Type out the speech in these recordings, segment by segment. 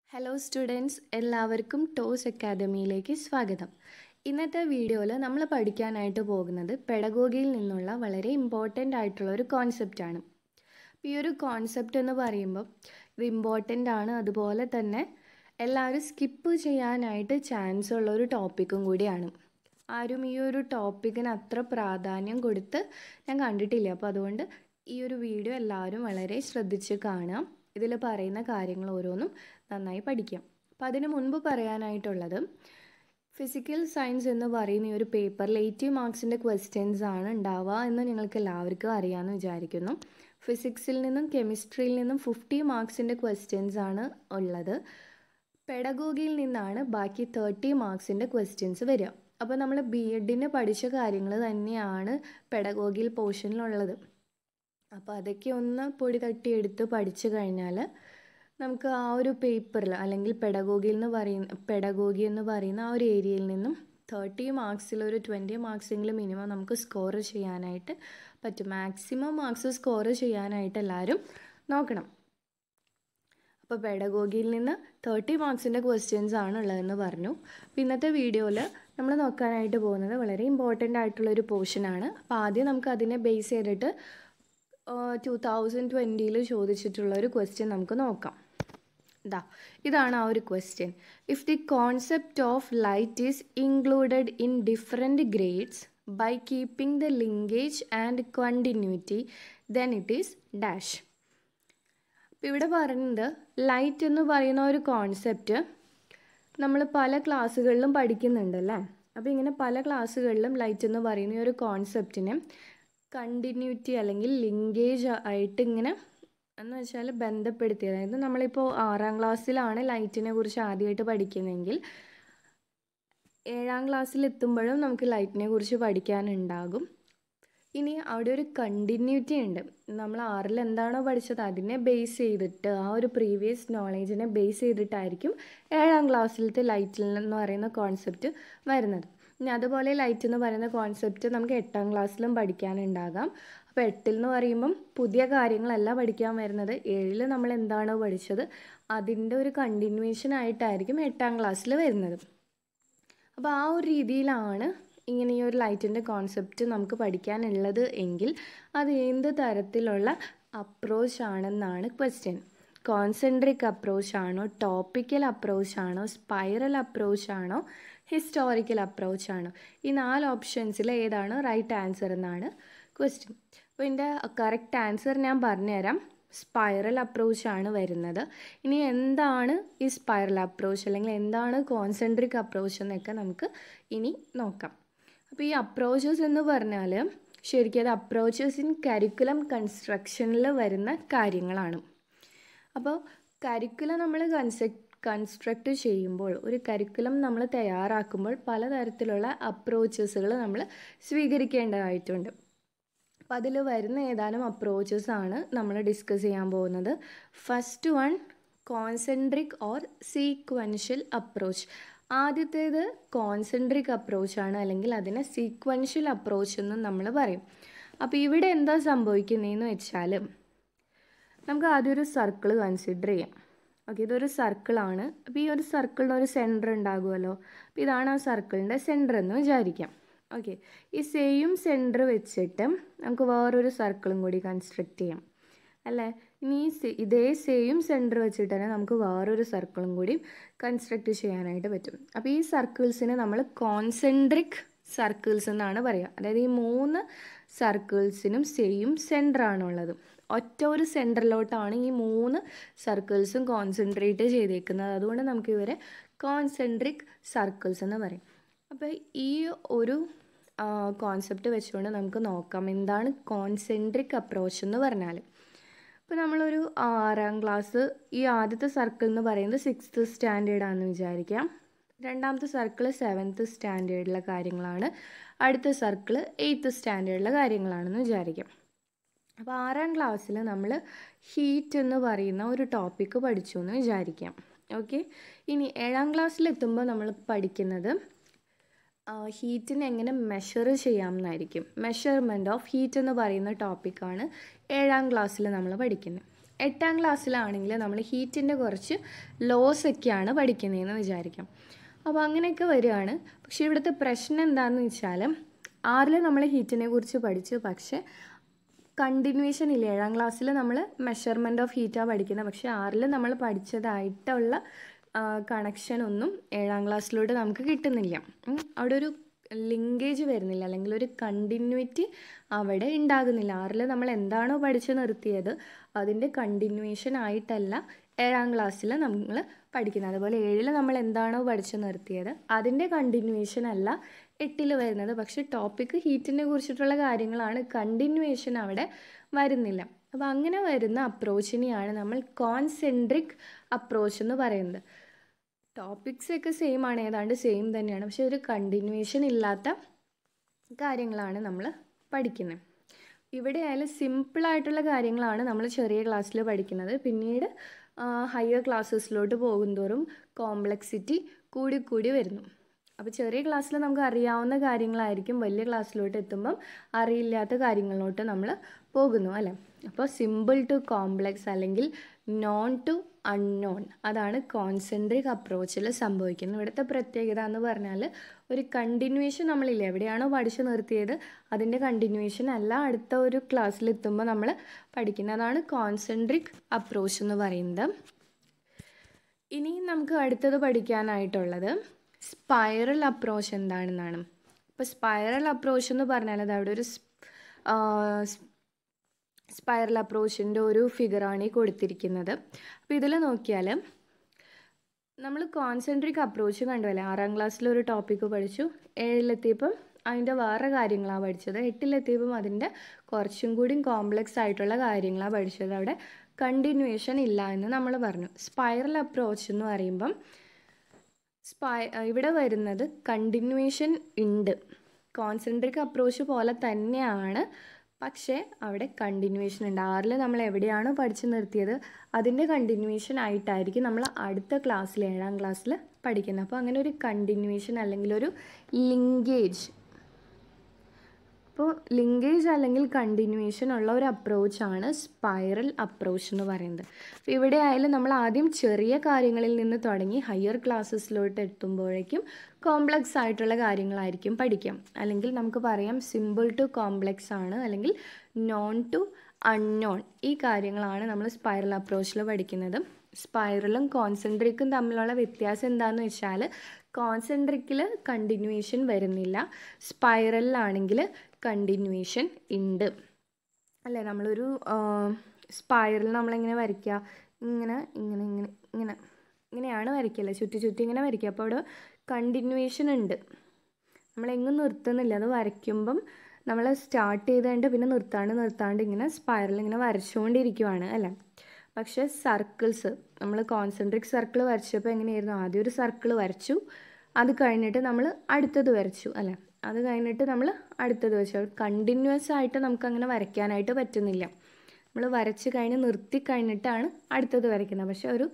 Hello students എല്ലാവർക്കും ടോസ് അക്കാദമിയിലേക്ക് സ്വാഗതം ഇന്നത്തെ വീഡിയോയിൽ നമ്മൾ പഠിക്കാനായിട്ട് പോകുന്നത് പെഡഗോഗിയിൽ നിന്നുള്ള വളരെ ഇമ്പോർട്ടൻ്റ് ആയിട്ടുള്ള ഒരു കോൺസെപ്റ്റാണ് ഈ ഒരു കോൺസെപ്റ്റ് എന്ന് പറയുമ്പോൾ ഇത് ഇമ്പോർട്ടൻ്റ് ആണ് അതുപോലെ തന്നെ എല്ലാവരും സ്കിപ്പ് ചെയ്യാനായിട്ട് ചാൻസ് ഉള്ള ഒരു ടോപ്പിക്കും കൂടിയാണ് ആരും ഈ ഒരു ടോപ്പിക്കിന് അത്ര പ്രാധാന്യം കൊടുത്ത് ഞാൻ കണ്ടിട്ടില്ല അപ്പോൾ അതുകൊണ്ട് ഈ ഒരു വീഡിയോ എല്ലാവരും വളരെ ശ്രദ്ധിച്ച് കാണാം ഇതിൽ പറയുന്ന കാര്യങ്ങൾ ഓരോന്നും നന്നായി പഠിക്കാം അപ്പം അതിന് മുൻപ് പറയാനായിട്ടുള്ളത് ഫിസിക്കൽ സയൻസ് എന്ന് പറയുന്ന ഈ ഒരു പേപ്പറിൽ എയ്റ്റി മാർക്സിൻ്റെ ക്വസ്റ്റ്യൻസ് ആണ് ഉണ്ടാവുക എന്ന് നിങ്ങൾക്ക് എല്ലാവർക്കും അറിയാമെന്ന് വിചാരിക്കുന്നു ഫിസിക്സിൽ നിന്നും കെമിസ്ട്രിയിൽ നിന്നും ഫിഫ്റ്റി മാർക്സിൻ്റെ ക്വസ്റ്റ്യൻസ് ആണ് ഉള്ളത് പെഡഗോഗിയിൽ നിന്നാണ് ബാക്കി തേർട്ടി മാർക്സിൻ്റെ ക്വസ്റ്റ്യൻസ് വരിക അപ്പോൾ നമ്മൾ ബി എഡിന് പഠിച്ച കാര്യങ്ങൾ തന്നെയാണ് പെഡഗോഗിയിൽ പോർഷനിലുള്ളത് അപ്പോൾ അതൊക്കെ ഒന്ന് പൊടി തട്ടിയെടുത്ത് പഠിച്ചു കഴിഞ്ഞാൽ നമുക്ക് ആ ഒരു പേപ്പറിൽ അല്ലെങ്കിൽ പെഡഗോഗി എന്ന് പറയുന്ന പെഡഗോഗി എന്ന് പറയുന്ന ആ ഒരു ഏരിയയിൽ നിന്നും തേർട്ടി മാർക്സിൽ ഒരു ട്വൻറ്റി മാർക്സെങ്കിലും മിനിമം നമുക്ക് സ്കോർ ചെയ്യാനായിട്ട് പറ്റും മാക്സിമം മാർക്സ് സ്കോർ ചെയ്യാനായിട്ട് എല്ലാവരും നോക്കണം അപ്പോൾ പെഡഗോഗിയിൽ നിന്ന് തേർട്ടി മാർക്സിൻ്റെ ക്വസ്റ്റ്യൻസ് ആണ് ഉള്ളതെന്ന് പറഞ്ഞു അപ്പോൾ ഇന്നത്തെ വീഡിയോയിൽ നമ്മൾ നോക്കാനായിട്ട് പോകുന്നത് വളരെ ഇമ്പോർട്ടൻ്റ് ആയിട്ടുള്ളൊരു പോർഷനാണ് അപ്പോൾ ആദ്യം നമുക്ക് അതിനെ ബേസ് ചെയ്തിട്ട് ടു തൗസൻഡ് ട്വൻറ്റിയിൽ ചോദിച്ചിട്ടുള്ള ഒരു ക്വസ്റ്റ്യൻ നമുക്ക് നോക്കാം ഇതാ ഇതാണ് ആ ഒരു question if the concept of light is included in different grades by keeping the linkage and continuity then it is dash അപ്പോൾ ഇവിടെ പറയുന്നത് ലൈറ്റ് എന്ന് പറയുന്ന ഒരു കോൺസെപ്റ്റ് നമ്മൾ പല ക്ലാസ്സുകളിലും പഠിക്കുന്നുണ്ടല്ലേ അപ്പോൾ ഇങ്ങനെ പല ക്ലാസ്സുകളിലും ലൈറ്റ് എന്ന് പറയുന്ന ഒരു കോൺസെപ്റ്റിനെ കണ്ടിന്യൂറ്റി അല്ലെങ്കിൽ ലിങ്കേജ് ആയിട്ട് ഇങ്ങനെ എന്ന് വെച്ചാൽ ബന്ധപ്പെടുത്തി അതായത് നമ്മളിപ്പോൾ ആറാം ക്ലാസ്സിലാണ് ലൈറ്റിനെ കുറിച്ച് ആദ്യമായിട്ട് പഠിക്കുന്നതെങ്കിൽ ഏഴാം ക്ലാസ്സിൽ എത്തുമ്പോഴും നമുക്ക് ലൈറ്റിനെ കുറിച്ച് പഠിക്കാനുണ്ടാകും ഇനി അവിടെ ഒരു കണ്ടിന്യൂറ്റി ഉണ്ട് നമ്മൾ ആറിൽ എന്താണോ പഠിച്ചത് അതിനെ ബേസ് ചെയ്തിട്ട് ആ ഒരു പ്രീവിയസ് നോളേജിനെ ബേസ് ചെയ്തിട്ടായിരിക്കും ഏഴാം ക്ലാസ്സിലത്തെ ലൈറ്റിൽ എന്ന് പറയുന്ന കോൺസെപ്റ്റ് വരുന്നത് ഇനി അതുപോലെ ലൈറ്റ് എന്ന് പറയുന്ന കോൺസെപ്റ്റ് നമുക്ക് എട്ടാം ക്ലാസ്സിലും പഠിക്കാനുണ്ടാകാം അപ്പോൾ എട്ടിൽ എന്ന് പറയുമ്പം പുതിയ കാര്യങ്ങളല്ല പഠിക്കാൻ വരുന്നത് ഏഴിൽ നമ്മൾ എന്താണോ പഠിച്ചത് അതിൻ്റെ ഒരു കണ്ടിന്യൂവേഷൻ ആയിട്ടായിരിക്കും എട്ടാം ക്ലാസ്സിൽ വരുന്നത് അപ്പോൾ ആ ഒരു രീതിയിലാണ് ഇങ്ങനെ ഈ ഒരു ലൈറ്റിൻ്റെ കോൺസെപ്റ്റ് നമുക്ക് പഠിക്കാനുള്ളത് എങ്കിൽ അത് എന്ത് തരത്തിലുള്ള അപ്രോച്ച് ആണെന്നാണ് ക്വസ്റ്റ്യൻ കോൺസെൻട്രിക് അപ്രോച്ച് ആണോ ടോപ്പിക്കൽ അപ്രോച്ച് ആണോ സ്പൈറൽ അപ്രോച്ച് ആണോ ഹിസ്റ്റോറിക്കൽ അപ്രോച്ച് ആണോ ഈ നാല് ഓപ്ഷൻസിൽ ഏതാണ് റൈറ്റ് ആൻസർ എന്നാണ് ക്വസ്റ്റ്യൻ അപ്പോൾ ഇതിൻ്റെ കറക്റ്റ് ആൻസർ ഞാൻ പറഞ്ഞുതരാം സ്പൈറൽ അപ്രോച്ച് ആണ് വരുന്നത് ഇനി എന്താണ് ഈ സ്പൈറൽ അപ്രോച്ച് അല്ലെങ്കിൽ എന്താണ് കോൺസെൻട്രിക് അപ്രോച്ച് എന്നൊക്കെ നമുക്ക് ഇനി നോക്കാം അപ്പോൾ ഈ അപ്രോച്ചസ് എന്ന് പറഞ്ഞാൽ ശരിക്കും അത് അപ്രോച്ചസ് ഇൻ കരിക്കുലം കൺസ്ട്രക്ഷനിൽ വരുന്ന കാര്യങ്ങളാണ് അപ്പോൾ കരിക്കുലം നമ്മൾ കൺസെപ്റ്റ് കൺസ്ട്രക്റ്റ് ചെയ്യുമ്പോൾ ഒരു കരിക്കുലം നമ്മൾ തയ്യാറാക്കുമ്പോൾ പലതരത്തിലുള്ള അപ്രോച്ചസുകൾ നമ്മൾ സ്വീകരിക്കേണ്ടതായിട്ടുണ്ട് അപ്പോൾ അതിൽ വരുന്ന ഏതാനും അപ്രോച്ചസ് ആണ് നമ്മൾ ഡിസ്കസ് ചെയ്യാൻ പോകുന്നത് first one concentric or sequential approach ആദ്യത്തേത് കോൺസെൻട്രിക് അപ്രോച്ചാണ് അല്ലെങ്കിൽ അതിനെ സീക്വൻഷ്യൽ അപ്രോച്ച് എന്ന് നമ്മൾ പറയും അപ്പോൾ ഇവിടെ എന്താ സംഭവിക്കുന്നതെന്ന് വെച്ചാൽ നമുക്ക് ആദ്യം ഒരു സർക്കിൾ കൺസിഡർ ചെയ്യാം ഓക്കെ ഇതൊരു സർക്കിളാണ് അപ്പോൾ ഈ ഒരു സർക്കിളിന് ഒരു സെൻറ്റർ ഉണ്ടാകുമല്ലോ അപ്പോൾ ഇതാണ് ആ സർക്കിളിൻ്റെ സെൻറ്റർ എന്ന് വിചാരിക്കാം ഓക്കെ ഈ സെയിം സെൻറ്റർ വെച്ചിട്ട് നമുക്ക് വേറൊരു സർക്കിളും കൂടി കൺസ്ട്രക്റ്റ് ചെയ്യാം അല്ലേ ഇനി ഈ ഇതേ സെയിം സെൻറ്റർ വെച്ചിട്ട് തന്നെ നമുക്ക് വേറൊരു സർക്കിളും കൂടി കൺസ്ട്രക്റ്റ് ചെയ്യാനായിട്ട് പറ്റും അപ്പോൾ ഈ സർക്കിൾസിനെ നമ്മൾ കോൺസെൻട്രിക് സർക്കിൾസ് എന്നാണ് പറയുക അതായത് ഈ മൂന്ന് സർക്കിൾസിനും സെയിം സെൻറ്റർ ആണുള്ളത് ഒറ്റ ഒരു സെൻറ്ററിലോട്ടാണ് ഈ മൂന്ന് സർക്കിൾസും കോൺസെൻട്രേറ്റ് ചെയ്തേക്കുന്നത് അതുകൊണ്ട് നമുക്ക് ഇവരെ കോൺസെൻട്രിക് സർക്കിൾസ് എന്ന് പറയും അപ്പോൾ ഈ ഒരു കോൺസെപ്റ്റ് വെച്ചുകൊണ്ട് നമുക്ക് നോക്കാം എന്താണ് കോൺസെൻട്രിക് അപ്രോച്ച് എന്ന് പറഞ്ഞാൽ ഇപ്പോൾ നമ്മളൊരു ആറാം ക്ലാസ് ഈ ആദ്യത്തെ സർക്കിൾ എന്ന് പറയുന്നത് സിക്സ്ത്ത് സ്റ്റാൻഡേർഡാണെന്ന് വിചാരിക്കാം രണ്ടാമത്തെ സർക്കിൾ സെവൻത്ത് സ്റ്റാൻഡേർഡിലെ കാര്യങ്ങളാണ് അടുത്ത സർക്കിൾ എയ്ത്ത് സ്റ്റാൻഡേർഡിലെ കാര്യങ്ങളാണെന്ന് വിചാരിക്കാം അപ്പോൾ ആറാം ക്ലാസ്സിൽ നമ്മൾ ഹീറ്റ് എന്ന് പറയുന്ന ഒരു ടോപ്പിക്ക് പഠിച്ചു എന്ന് വിചാരിക്കാം ഓക്കെ ഇനി ഏഴാം ക്ലാസ്സിലെത്തുമ്പോൾ നമ്മൾ പഠിക്കുന്നത് ഹീറ്റിനെ എങ്ങനെ മെഷർ ചെയ്യാമെന്നായിരിക്കും മെഷർമെൻറ്റ് ഓഫ് ഹീറ്റ് എന്ന് പറയുന്ന ടോപ്പിക്കാണ് ഏഴാം ക്ലാസ്സിൽ നമ്മൾ പഠിക്കുന്നത് എട്ടാം ക്ലാസ്സിലാണെങ്കിൽ നമ്മൾ ഹീറ്റിൻ്റെ കുറച്ച് ലോസ് ഒക്കെയാണ് പഠിക്കുന്നതെന്ന് വിചാരിക്കാം അപ്പോൾ അങ്ങനെയൊക്കെ വരികയാണ് പക്ഷേ ഇവിടുത്തെ പ്രശ്നം എന്താണെന്ന് വെച്ചാൽ ആറിൽ നമ്മൾ ഹീറ്റിനെ കുറിച്ച് പഠിച്ചു പക്ഷേ കണ്ടിന്യൂവേഷൻ ഇല്ല ഏഴാം ക്ലാസ്സിൽ നമ്മൾ മെഷർമെൻറ്റ് ഓഫ് ഹീറ്റാണ് പഠിക്കുന്നത് പക്ഷേ ആറിൽ നമ്മൾ പഠിച്ചതായിട്ടുള്ള കണക്ഷൻ ഒന്നും ഏഴാം ക്ലാസ്സിലോട്ട് നമുക്ക് കിട്ടുന്നില്ല ഉം. അവിടെ ഒരു ലിങ്കേജ് വരുന്നില്ല അല്ലെങ്കിൽ ഒരു കണ്ടിന്യൂറ്റി അവിടെ ഉണ്ടാകുന്നില്ല ആറിൽ നമ്മൾ എന്താണോ പഠിച്ച് നിർത്തിയത് അതിൻ്റെ കണ്ടിന്യൂവേഷൻ ആയിട്ടല്ല ഏഴാം ക്ലാസ്സിൽ നമ്മൾ പഠിക്കുന്നത് അതുപോലെ ഏഴിൽ നമ്മൾ എന്താണോ പഠിച്ച് നിർത്തിയത് അതിൻ്റെ കണ്ടിന്യൂവേഷൻ അല്ല എട്ടിൽ വരുന്നത് പക്ഷേ ടോപ്പിക്ക് ഹീറ്റിനെ കുറിച്ചിട്ടുള്ള കാര്യങ്ങളാണ് കണ്ടിന്യൂവേഷൻ അവിടെ വരുന്നില്ല അപ്പോൾ അങ്ങനെ വരുന്ന അപ്രോച്ചിനെയാണ് നമ്മൾ കോൺസെൻട്രിക് അപ്രോച്ച് എന്ന് പറയുന്നത് ടോപ്പിക്സ് ഒക്കെ സെയിം ആണ് ഏതാണ്ട് സെയിം തന്നെയാണ് പക്ഷെ ഒരു കണ്ടിന്യൂവേഷൻ ഇല്ലാത്ത കാര്യങ്ങളാണ് നമ്മൾ പഠിക്കുന്നത് ഇവിടെ ആയാലും സിമ്പിളായിട്ടുള്ള കാര്യങ്ങളാണ് നമ്മൾ ചെറിയ ക്ലാസ്സിൽ പഠിക്കുന്നത് പിന്നീട് ഹയർ ക്ലാസ്സസിലോട്ട് പോകുന്തോറും കോംപ്ലക്സിറ്റി കൂടി കൂടി വരുന്നു അപ്പോൾ ചെറിയ ക്ലാസ്സിൽ നമുക്ക് അറിയാവുന്ന കാര്യങ്ങളായിരിക്കും വലിയ ക്ലാസ്സിലോട്ട് എത്തുമ്പം അറിയില്ലാത്ത കാര്യങ്ങളിലോട്ട് നമ്മൾ പോകുന്നു അല്ലേ അപ്പോൾ സിമ്പിൾ ടു കോംപ്ലക്സ് അല്ലെങ്കിൽ നോൺ ടു അൺനോൺ അതാണ് കോൺസെൻട്രിക് അപ്രോച്ചിൽ സംഭവിക്കുന്നത് ഇവിടുത്തെ പ്രത്യേകത എന്ന് പറഞ്ഞാൽ ഒരു കണ്ടിന്യൂവേഷൻ നമ്മളില്ല എവിടെയാണോ പഠിച്ചു നിർത്തിയത് അതിൻ്റെ കണ്ടിന്യൂവേഷൻ അല്ല അടുത്ത ഒരു ക്ലാസ്സിൽ എത്തുമ്പോൾ നമ്മൾ പഠിക്കുന്നത് അതാണ് കോൺസെൻട്രിക് അപ്രോച്ച് എന്ന് പറയുന്നത് ഇനി നമുക്ക് അടുത്തത് പഠിക്കാനായിട്ടുള്ളത് സ്പൈറൽ അപ്രോച്ച് എന്താണെന്നാണ് ഇപ്പോൾ സ്പൈറൽ അപ്രോച്ച് എന്ന് പറഞ്ഞാൽ അത് അവിടെ ഒരു സ്പൈറൽ അപ്രോച്ചിൻ്റെ ഒരു ഫിഗറാണ് ഈ കൊടുത്തിരിക്കുന്നത് അപ്പോൾ ഇതിൽ നോക്കിയാൽ നമ്മൾ കോൺസെൻട്രിക് അപ്രോച്ച് കണ്ടുവല്ലേ ആറാം ക്ലാസ്സിൽ ഒരു ടോപ്പിക്ക് പഠിച്ചു ഏഴിലെത്തിയപ്പം അതിൻ്റെ വേറെ കാര്യങ്ങളാണ് പഠിച്ചത് എട്ടിലെത്തിയപ്പം അതിൻ്റെ കുറച്ചും കൂടി കോംപ്ലക്സ് ആയിട്ടുള്ള കാര്യങ്ങളാണ് പഠിച്ചത് അവിടെ കണ്ടിന്യൂവേഷൻ ഇല്ല എന്ന് നമ്മൾ പറഞ്ഞു സ്പൈറൽ അപ്രോച്ച് എന്ന് പറയുമ്പം സ്പൈ ഇവിടെ വരുന്നത് കണ്ടിന്യൂവേഷൻ ഉണ്ട് കോൺസെൻട്രിക് അപ്രോച്ച് പോലെ തന്നെയാണ് പക്ഷേ അവിടെ കണ്ടിന്യൂവേഷൻ ഉണ്ട് ആറിൽ നമ്മൾ എവിടെയാണോ പഠിച്ചു നിർത്തിയത് അതിൻ്റെ കണ്ടിന്യൂവേഷൻ ആയിട്ടായിരിക്കും നമ്മൾ അടുത്ത ക്ലാസ്സിൽ ഏഴാം ക്ലാസ്സിൽ പഠിക്കുന്നത് അപ്പോൾ അങ്ങനെ ഒരു കണ്ടിന്യൂവേഷൻ അല്ലെങ്കിൽ ഒരു ലിങ്കേജ് അപ്പോൾ ലിങ്കേജ് അല്ലെങ്കിൽ കണ്ടിന്യൂവേഷൻ ഉള്ള ഒരു അപ്രോച്ചാണ് സ്പൈറൽ അപ്രോച്ച് എന്ന് പറയുന്നത് അപ്പോൾ ഇവിടെ ആയാലും നമ്മൾ ആദ്യം ചെറിയ കാര്യങ്ങളിൽ നിന്ന് തുടങ്ങി ഹയർ ക്ലാസ്സസിലോട്ട് എത്തുമ്പോഴേക്കും കോംപ്ലക്സ് ആയിട്ടുള്ള കാര്യങ്ങളായിരിക്കും പഠിക്കാം അല്ലെങ്കിൽ നമുക്ക് പറയാം സിമ്പിൾ ടു കോംപ്ലക്സ് ആണ് അല്ലെങ്കിൽ നോൺ ടു അൺനോൺ ഈ കാര്യങ്ങളാണ് നമ്മൾ സ്പൈറൽ അപ്രോച്ചിൽ പഠിക്കുന്നത് സ്പൈറലും കോൺസെൻട്രിക്കും തമ്മിലുള്ള വ്യത്യാസം എന്താണെന്ന് വെച്ചാൽ കോൺസെൻട്രിക്കിൽ കണ്ടിന്യൂവേഷൻ വരുന്നില്ല സ്പൈറലിലാണെങ്കിൽ കണ്ടിന്യൂവേഷൻ ഉണ്ട് അല്ലേ നമ്മളൊരു സ്പൈറൽ നമ്മളെങ്ങനെ വരയ്ക്കുക ഇങ്ങനെ ഇങ്ങനെ ഇങ്ങനെ ഇങ്ങനെ ഇങ്ങനെയാണ് വരയ്ക്കല്ലേ ചുറ്റി ചുറ്റി ഇങ്ങനെ വരയ്ക്കുക അപ്പോൾ അവിടെ കണ്ടിന്യൂവേഷൻ ഉണ്ട് നമ്മളെങ്ങും നിർത്തുന്നില്ല അത് വരയ്ക്കുമ്പം നമ്മൾ സ്റ്റാർട്ട് ചെയ്തുകൊണ്ട് പിന്നെ നിർത്താണ്ട് നിർത്താണ്ട് ഇങ്ങനെ സ്പൈറൽ ഇങ്ങനെ വരച്ചുകൊണ്ടിരിക്കുവാണ് അല്ലേ പക്ഷേ സർക്കിൾസ് നമ്മൾ കോൺസെൻട്രിക് സർക്കിൾ വരച്ചപ്പോൾ എങ്ങനെയായിരുന്നു ആദ്യം ഒരു സർക്കിൾ വരച്ചു അത് കഴിഞ്ഞിട്ട് നമ്മൾ അടുത്തത് വരച്ചു അല്ലേ അത് കഴിഞ്ഞിട്ട് നമ്മൾ അടുത്തത് വെച്ചു കണ്ടിന്യൂസ് ആയിട്ട് നമുക്കങ്ങനെ വരയ്ക്കാനായിട്ട് പറ്റുന്നില്ല നമ്മൾ വരച്ച് കഴിഞ്ഞ് നിർത്തി കഴിഞ്ഞിട്ടാണ് അടുത്തത് വരയ്ക്കുന്നത് പക്ഷേ ഒരു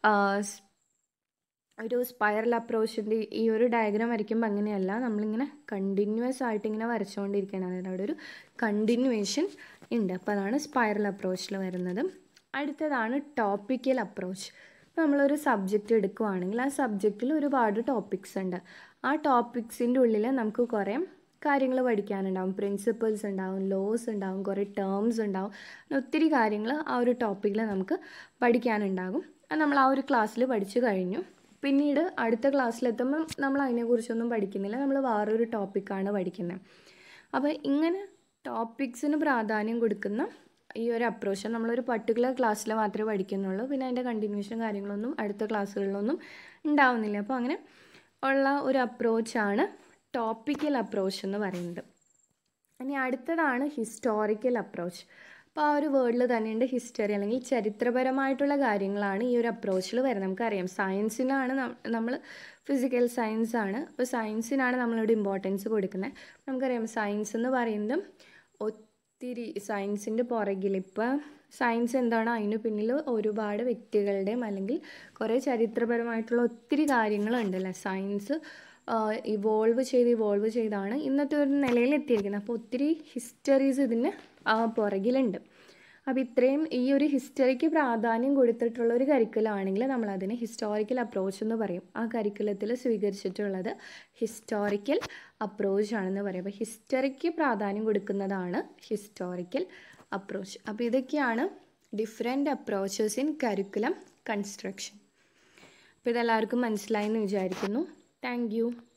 ഒരു സ്പൈറൽ അപ്രോച്ചിൻ്റെ ഈ ഒരു ഡയഗ്രാം വരയ്ക്കുമ്പോൾ അങ്ങനെയല്ല നമ്മളിങ്ങനെ കണ്ടിന്യൂസ് ആയിട്ട് ഇങ്ങനെ വരച്ചുകൊണ്ടിരിക്കുകയാണ് അതായത് അവിടെ ഒരു കണ്ടിന്യൂവേഷൻ ഉണ്ട് അപ്പോൾ അതാണ് സ്പൈറൽ അപ്രോച്ചിൽ വരുന്നത് അടുത്തതാണ് ടോപ്പിക്കൽ അപ്രോച്ച് ഇപ്പോൾ നമ്മളൊരു സബ്ജക്റ്റ് എടുക്കുവാണെങ്കിൽ ആ സബ്ജക്റ്റിൽ ഒരുപാട് ടോപ്പിക്സ് ഉണ്ട് ആ ടോപ്പിക്സിൻ്റെ ഉള്ളിൽ നമുക്ക് കുറേ കാര്യങ്ങൾ പഠിക്കാനുണ്ടാവും പ്രിൻസിപ്പിൾസ് ഉണ്ടാവും ലോസ് ഉണ്ടാവും കുറേ ടേംസ് ഉണ്ടാവും ഒത്തിരി കാര്യങ്ങൾ ആ ഒരു ടോപ്പിക്കിൽ നമുക്ക് പഠിക്കാനുണ്ടാകും അത് നമ്മൾ ആ ഒരു ക്ലാസ്സിൽ പഠിച്ചു കഴിഞ്ഞു പിന്നീട് അടുത്ത ക്ലാസ്സിലെത്തുമ്പം നമ്മൾ അതിനെക്കുറിച്ചൊന്നും പഠിക്കുന്നില്ല നമ്മൾ വേറൊരു ടോപ്പിക്കാണ് പഠിക്കുന്നത് അപ്പോൾ ഇങ്ങനെ ടോപ്പിക്സിന് പ്രാധാന്യം കൊടുക്കുന്ന ഈ ഒരു അപ്രോച്ച് നമ്മളൊരു പർട്ടിക്കുലർ ക്ലാസ്സിൽ മാത്രമേ പഠിക്കുന്നുള്ളൂ പിന്നെ അതിൻ്റെ കണ്ടിന്യൂഷൻ കാര്യങ്ങളൊന്നും അടുത്ത ക്ലാസ്സുകളിലൊന്നും ഉണ്ടാവുന്നില്ല അപ്പോൾ അങ്ങനെ ഉള്ള ഒരു അപ്രോച്ചാണ് ടോപ്പിക്കൽ അപ്രോച്ച് എന്ന് പറയുന്നത് ഇനി അടുത്തതാണ് ഹിസ്റ്റോറിക്കൽ അപ്രോച്ച് അപ്പോൾ ആ ഒരു വേർഡിൽ തന്നെയുണ്ട് ഹിസ്റ്ററി അല്ലെങ്കിൽ ചരിത്രപരമായിട്ടുള്ള കാര്യങ്ങളാണ് ഈ ഒരു അപ്രോച്ചിൽ വരുന്നത് നമുക്കറിയാം സയൻസിനാണ് നമ്മൾ ഫിസിക്കൽ സയൻസ് ആണ് അപ്പോൾ സയൻസിനാണ് നമ്മളിവിടെ ഇമ്പോർട്ടൻസ് കൊടുക്കുന്നത് നമുക്കറിയാം സയൻസ് എന്ന് പറയുന്നത് ഒത്തിരി സയൻസിൻ്റെ പുറകിൽ ഇപ്പോൾ സയൻസ് എന്താണ് അതിന് പിന്നിൽ ഒരുപാട് വ്യക്തികളുടെയും അല്ലെങ്കിൽ കുറേ ചരിത്രപരമായിട്ടുള്ള ഒത്തിരി കാര്യങ്ങളുണ്ടല്ലേ സയൻസ് ഇവോൾവ് ചെയ്ത് ഇവോൾവ് ചെയ്താണ് ഇന്നത്തെ ഒരു നിലയിൽ എത്തിയിരിക്കുന്നത് അപ്പോൾ ഒത്തിരി ഹിസ്റ്ററീസ് ഇതിന് പുറകിലുണ്ട് അപ്പോൾ ഇത്രയും ഈ ഒരു ഹിസ്റ്ററിക്ക് പ്രാധാന്യം കൊടുത്തിട്ടുള്ള ഒരു കരിക്കുലമാണെങ്കിൽ നമ്മൾ അതിനെ ഹിസ്റ്റോറിക്കൽ അപ്രോച്ച് എന്ന് പറയും ആ കരിക്കുലത്തിൽ സ്വീകരിച്ചിട്ടുള്ളത് ഹിസ്റ്റോറിക്കൽ അപ്രോച്ച് ആണെന്ന് പറയും അപ്പോൾ ഹിസ്റ്ററിക്ക് പ്രാധാന്യം കൊടുക്കുന്നതാണ് ഹിസ്റ്റോറിക്കൽ അപ്രോച്ച് അപ്പോൾ ഇതൊക്കെയാണ് different approaches in curriculum construction അപ്പോൾ ഇതെല്ലാവർക്കും മനസ്സിലായെന്ന് വിചാരിക്കുന്നു താങ്ക്